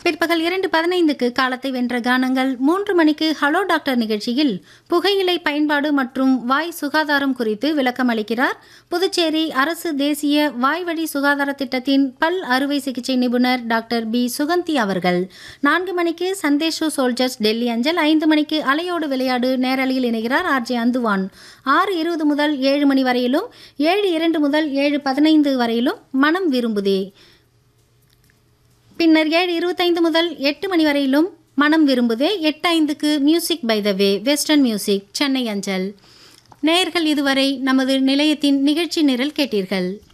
பிற்பகல் இரண்டு பதினைந்துக்கு காலத்தை வென்ற கானங்கள் மூன்று மணிக்கு ஹலோ டாக்டர் நிகழ்ச்சியில் புகையிலை பயன்பாடு மற்றும் வாய் சுகாதாரம் குறித்து விளக்கம் அளிக்கிறார் புதுச்சேரி அரசு தேசிய வாய்வழி சுகாதார திட்டத்தின் பல் அறுவை சிகிச்சை நிபுணர் டாக்டர் பி சுகந்தி அவர்கள் நான்கு மணிக்கு சந்தேஷு சோல்ஜர்ஸ் டெல்லி அஞ்சல் ஐந்து மணிக்கு அலையோடு விளையாடு நேரலையில் இணைகிறார் ஆர்ஜே அந்துவான் ஆறு இருபது முதல் ஏழு மணி வரையிலும் ஏழு இரண்டு முதல் ஏழு பதினைந்து வரையிலும் மனம் விரும்புதே பின்னர் ஏழு இருபத்தைந்து முதல் எட்டு மணி வரையிலும் மனம் விரும்புதே எட்டு ஐந்துக்கு music by the way western music Chennai அஞ்சல் நேயர்கள் இதுவரை நமது நிலையத்தின் நிகழ்ச்சி நிரல் கேட்டீர்கள்